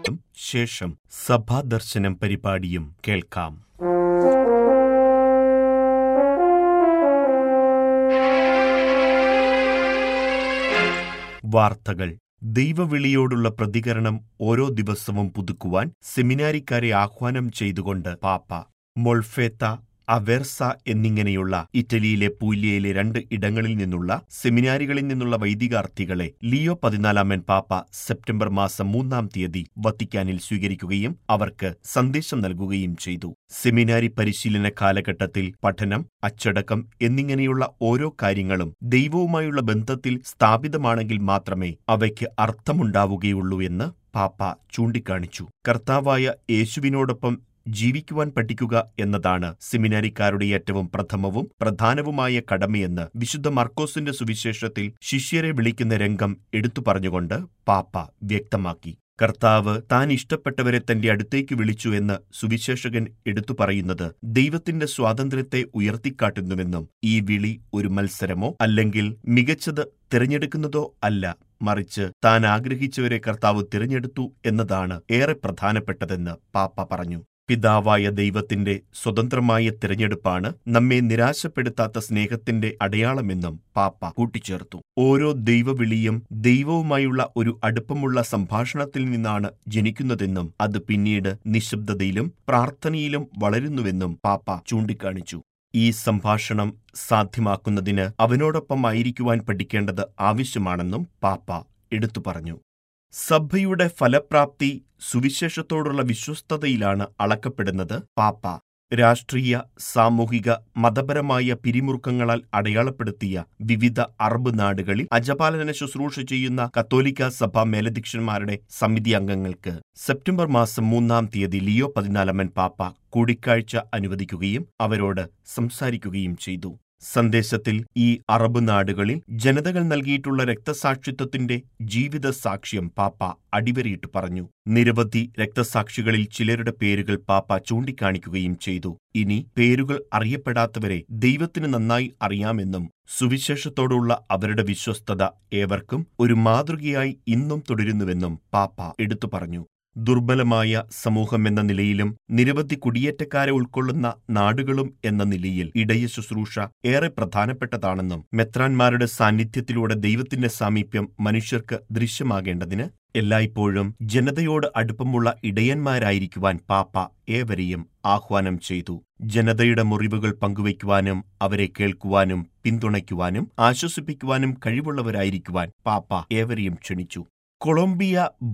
ശേഷം സഭാദർശനം പരിപാടിയും കേൾക്കാം വാർത്തകൾ ദൈവവിളിയോടുള്ള പ്രതികരണം ഓരോ ദിവസവും പുതുക്കുവാൻ സെമിനാരിക്കാരെ ആഹ്വാനം ചെയ്തുകൊണ്ട് പാപ്പ മൊൾഫേത്ത അവേർസ എന്നിങ്ങനെയുള്ള ഇറ്റലിയിലെ പൂല്യയിലെ രണ്ട് ഇടങ്ങളിൽ നിന്നുള്ള സെമിനാരികളിൽ നിന്നുള്ള വൈദികാർത്ഥികളെ ലിയോ പതിനാലാമൻ പാപ്പ സെപ്റ്റംബർ മാസം മൂന്നാം തീയതി വത്തിക്കാനിൽ സ്വീകരിക്കുകയും അവർക്ക് സന്ദേശം നൽകുകയും ചെയ്തു സെമിനാരി പരിശീലന കാലഘട്ടത്തിൽ പഠനം അച്ചടക്കം എന്നിങ്ങനെയുള്ള ഓരോ കാര്യങ്ങളും ദൈവവുമായുള്ള ബന്ധത്തിൽ സ്ഥാപിതമാണെങ്കിൽ മാത്രമേ അവയ്ക്ക് അർത്ഥമുണ്ടാവുകയുള്ളൂ എന്ന് പാപ്പ ചൂണ്ടിക്കാണിച്ചു കർത്താവായ യേശുവിനോടൊപ്പം ജീവിക്കുവാൻ പഠിക്കുക എന്നതാണ് സെമിനാരിക്കാരുടെ ഏറ്റവും പ്രഥമവും പ്രധാനവുമായ കടമയെന്ന് വിശുദ്ധ മർക്കോസിന്റെ സുവിശേഷത്തിൽ ശിഷ്യരെ വിളിക്കുന്ന രംഗം എടുത്തു പറഞ്ഞുകൊണ്ട് പാപ്പ വ്യക്തമാക്കി കർത്താവ് താൻ ഇഷ്ടപ്പെട്ടവരെ തന്റെ അടുത്തേക്ക് വിളിച്ചു എന്ന് സുവിശേഷകൻ എടുത്തു പറയുന്നത് ദൈവത്തിന്റെ സ്വാതന്ത്ര്യത്തെ ഉയർത്തിക്കാട്ടുന്നുവെന്നും ഈ വിളി ഒരു മത്സരമോ അല്ലെങ്കിൽ മികച്ചത് തിരഞ്ഞെടുക്കുന്നതോ അല്ല മറിച്ച് താൻ ആഗ്രഹിച്ചവരെ കർത്താവ് തിരഞ്ഞെടുത്തു എന്നതാണ് ഏറെ പ്രധാനപ്പെട്ടതെന്ന് പാപ്പ പറഞ്ഞു പിതാവായ ദൈവത്തിന്റെ സ്വതന്ത്രമായ തിരഞ്ഞെടുപ്പാണ് നമ്മെ നിരാശപ്പെടുത്താത്ത സ്നേഹത്തിന്റെ അടയാളമെന്നും പാപ്പ കൂട്ടിച്ചേർത്തു ഓരോ ദൈവവിളിയും ദൈവവുമായുള്ള ഒരു അടുപ്പമുള്ള സംഭാഷണത്തിൽ നിന്നാണ് ജനിക്കുന്നതെന്നും അത് പിന്നീട് നിശബ്ദതയിലും പ്രാർത്ഥനയിലും വളരുന്നുവെന്നും പാപ്പ ചൂണ്ടിക്കാണിച്ചു ഈ സംഭാഷണം സാധ്യമാക്കുന്നതിന് അവനോടൊപ്പം ആയിരിക്കുവാൻ പഠിക്കേണ്ടത് ആവശ്യമാണെന്നും പാപ്പ എടുത്തു പറഞ്ഞു സഭയുടെ ഫലപ്രാപ്തി സുവിശേഷത്തോടുള്ള വിശ്വസ്തതയിലാണ് അളക്കപ്പെടുന്നത് പാപ്പ രാഷ്ട്രീയ സാമൂഹിക മതപരമായ പിരിമുറുക്കങ്ങളാൽ അടയാളപ്പെടുത്തിയ വിവിധ അറബ് നാടുകളിൽ അജപാലന ശുശ്രൂഷ ചെയ്യുന്ന കത്തോലിക്ക സഭാ മേലധ്യക്ഷന്മാരുടെ സമിതി അംഗങ്ങൾക്ക് സെപ്റ്റംബർ മാസം മൂന്നാം തീയതി ലിയോ പതിനാലമ്മൻ പാപ്പ കൂടിക്കാഴ്ച അനുവദിക്കുകയും അവരോട് സംസാരിക്കുകയും ചെയ്തു സന്ദേശത്തിൽ ഈ അറബ് നാടുകളിൽ ജനതകൾ നൽകിയിട്ടുള്ള രക്തസാക്ഷിത്വത്തിന്റെ ജീവിത സാക്ഷ്യം പാപ്പ അടിവരയിട്ട് പറഞ്ഞു നിരവധി രക്തസാക്ഷികളിൽ ചിലരുടെ പേരുകൾ പാപ്പ ചൂണ്ടിക്കാണിക്കുകയും ചെയ്തു ഇനി പേരുകൾ അറിയപ്പെടാത്തവരെ ദൈവത്തിന് നന്നായി അറിയാമെന്നും സുവിശേഷത്തോടുള്ള അവരുടെ വിശ്വസ്തത ഏവർക്കും ഒരു മാതൃകയായി ഇന്നും തുടരുന്നുവെന്നും പാപ്പ എടുത്തു പറഞ്ഞു ദുർബലമായ സമൂഹമെന്ന നിലയിലും നിരവധി കുടിയേറ്റക്കാരെ ഉൾക്കൊള്ളുന്ന നാടുകളും എന്ന നിലയിൽ ഇടയ ശുശ്രൂഷ ഏറെ പ്രധാനപ്പെട്ടതാണെന്നും മെത്രാന്മാരുടെ സാന്നിധ്യത്തിലൂടെ ദൈവത്തിന്റെ സാമീപ്യം മനുഷ്യർക്ക് ദൃശ്യമാകേണ്ടതിന് എല്ലായ്പ്പോഴും ജനതയോട് അടുപ്പമുള്ള ഇടയന്മാരായിരിക്കുവാൻ പാപ്പ ഏവരെയും ആഹ്വാനം ചെയ്തു ജനതയുടെ മുറിവുകൾ പങ്കുവയ്ക്കുവാനും അവരെ കേൾക്കുവാനും പിന്തുണയ്ക്കുവാനും ആശ്വസിപ്പിക്കുവാനും കഴിവുള്ളവരായിരിക്കുവാൻ പാപ്പ ഏവരെയും ക്ഷണിച്ചു കൊളംബിയ